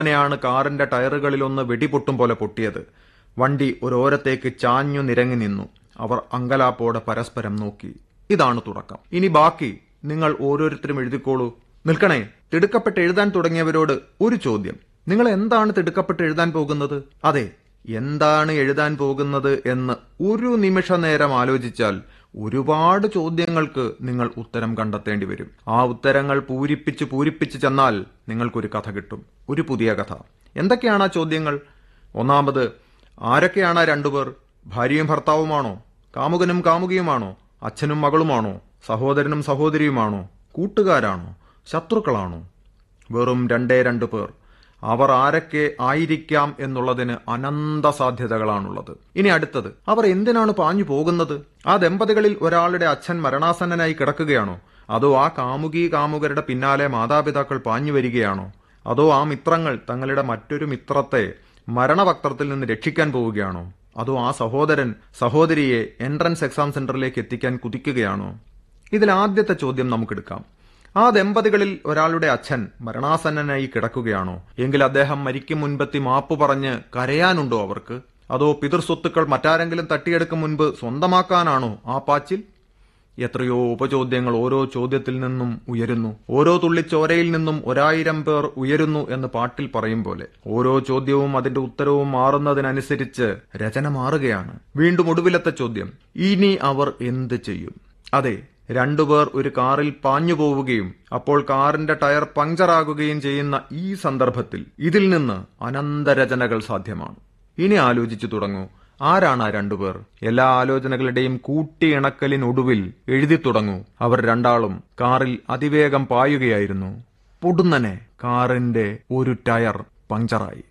പൊടുന്നനെയാണ് കാറിന്റെ ടയറുകളിലൊന്ന് വെടിപൊട്ടും പോലെ പൊട്ടിയത് വണ്ടി ഒരോരത്തേക്ക് ചാഞ്ഞു നിരങ്ങി നിന്നു അവർ അങ്കലാപ്പോടെ പരസ്പരം നോക്കി ഇതാണ് തുടക്കം ഇനി ബാക്കി നിങ്ങൾ ഓരോരുത്തരും എഴുതിക്കോളൂ നിൽക്കണേ തിടുക്കപ്പെട്ട് എഴുതാൻ തുടങ്ങിയവരോട് ഒരു ചോദ്യം നിങ്ങൾ എന്താണ് തിടുക്കപ്പെട്ട് എഴുതാൻ പോകുന്നത് അതെ എന്താണ് എഴുതാൻ പോകുന്നത് എന്ന് ഒരു നിമിഷ നേരം ആലോചിച്ചാൽ ഒരുപാട് ചോദ്യങ്ങൾക്ക് നിങ്ങൾ ഉത്തരം കണ്ടെത്തേണ്ടി വരും ആ ഉത്തരങ്ങൾ പൂരിപ്പിച്ച് പൂരിപ്പിച്ച് ചെന്നാൽ നിങ്ങൾക്കൊരു കഥ കിട്ടും ഒരു പുതിയ കഥ എന്തൊക്കെയാണ് ആ ചോദ്യങ്ങൾ ഒന്നാമത് ആരൊക്കെയാണ് ആ രണ്ടുപേർ ഭാര്യയും ഭർത്താവുമാണോ കാമുകനും കാമുകിയുമാണോ അച്ഛനും മകളുമാണോ സഹോദരനും സഹോദരിയുമാണോ കൂട്ടുകാരാണോ ശത്രുക്കളാണോ വെറും രണ്ടേ രണ്ട് പേർ അവർ ആരൊക്കെ ആയിരിക്കാം എന്നുള്ളതിന് അനന്ത സാധ്യതകളാണുള്ളത് ഇനി അടുത്തത് അവർ എന്തിനാണ് പാഞ്ഞു പോകുന്നത് ആ ദമ്പതികളിൽ ഒരാളുടെ അച്ഛൻ മരണാസന്നനായി കിടക്കുകയാണോ അതോ ആ കാമുകി കാമുകരുടെ പിന്നാലെ മാതാപിതാക്കൾ പാഞ്ഞു വരികയാണോ അതോ ആ മിത്രങ്ങൾ തങ്ങളുടെ മറ്റൊരു മിത്രത്തെ മരണവക്ത്രത്തിൽ നിന്ന് രക്ഷിക്കാൻ പോവുകയാണോ അതോ ആ സഹോദരൻ സഹോദരിയെ എൻട്രൻസ് എക്സാം സെന്ററിലേക്ക് എത്തിക്കാൻ കുതിക്കുകയാണോ ഇതിൽ ആദ്യത്തെ ചോദ്യം നമുക്കെടുക്കാം ആ ദമ്പതികളിൽ ഒരാളുടെ അച്ഛൻ മരണാസന്നനായി കിടക്കുകയാണോ എങ്കിൽ അദ്ദേഹം മരിക്കും മുൻപെത്തി മാപ്പ് പറഞ്ഞ് കരയാനുണ്ടോ അവർക്ക് അതോ പിതൃസ്വത്തുക്കൾ മറ്റാരെങ്കിലും തട്ടിയെടുക്കും മുൻപ് സ്വന്തമാക്കാനാണോ ആ പാച്ചിൽ എത്രയോ ഉപചോദ്യങ്ങൾ ഓരോ ചോദ്യത്തിൽ നിന്നും ഉയരുന്നു ഓരോ തുള്ളി ചോരയിൽ നിന്നും ഒരായിരം പേർ ഉയരുന്നു എന്ന് പാട്ടിൽ പറയും പോലെ ഓരോ ചോദ്യവും അതിന്റെ ഉത്തരവും മാറുന്നതിനനുസരിച്ച് രചന മാറുകയാണ് വീണ്ടും ഒടുവിലത്തെ ചോദ്യം ഇനി അവർ എന്ത് ചെയ്യും അതെ രണ്ടുപേർ ഒരു കാറിൽ പാഞ്ഞു പോവുകയും അപ്പോൾ കാറിന്റെ ടയർ പഞ്ചറാകുകയും ചെയ്യുന്ന ഈ സന്ദർഭത്തിൽ ഇതിൽ നിന്ന് അനന്തരചനകൾ സാധ്യമാണ് ഇനി ആലോചിച്ചു തുടങ്ങൂ ആരാണ് ആ രണ്ടുപേർ എല്ലാ ആലോചനകളുടെയും കൂട്ടിയിണക്കലിനൊടുവിൽ എഴുതി തുടങ്ങൂ അവർ രണ്ടാളും കാറിൽ അതിവേഗം പായുകയായിരുന്നു പൊടുന്നനെ കാറിന്റെ ഒരു ടയർ പഞ്ചറായി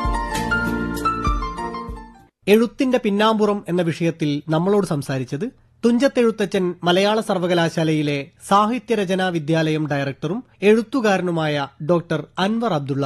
എഴുത്തിന്റെ പിന്നാമ്പുറം എന്ന വിഷയത്തിൽ നമ്മളോട് സംസാരിച്ചത് തുഞ്ചത്തെഴുത്തച്ഛൻ മലയാള സർവകലാശാലയിലെ സാഹിത്യരചനാ വിദ്യാലയം ഡയറക്ടറും എഴുത്തുകാരനുമായ ഡോക്ടർ അൻവർ അബ്ദുള്ള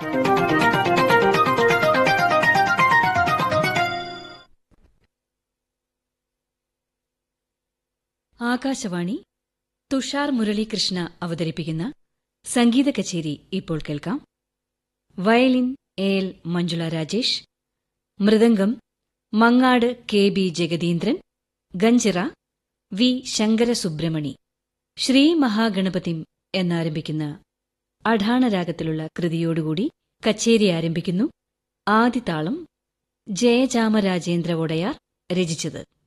ആകാശവാണി തുഷാർ മുരളീകൃഷ്ണ അവതരിപ്പിക്കുന്ന സംഗീത കച്ചേരി ഇപ്പോൾ കേൾക്കാം violin A L Manjula Rajesh മൃദംഗം മങ്ങാട് കെ ബി ജഗദീന്ദ്രൻ ഗഞ്ചിറ വി ശങ്കരസുബ്രമണി ശ്രീ മഹാഗണപതിം എന്നാരംഭിക്കുന്ന അഠാണരാഗത്തിലുള്ള കൃതിയോടുകൂടി കച്ചേരി ആരംഭിക്കുന്നു ആദിതാളം ജയചാമരാജേന്ദ്ര ഒടയാർ രചിച്ചത്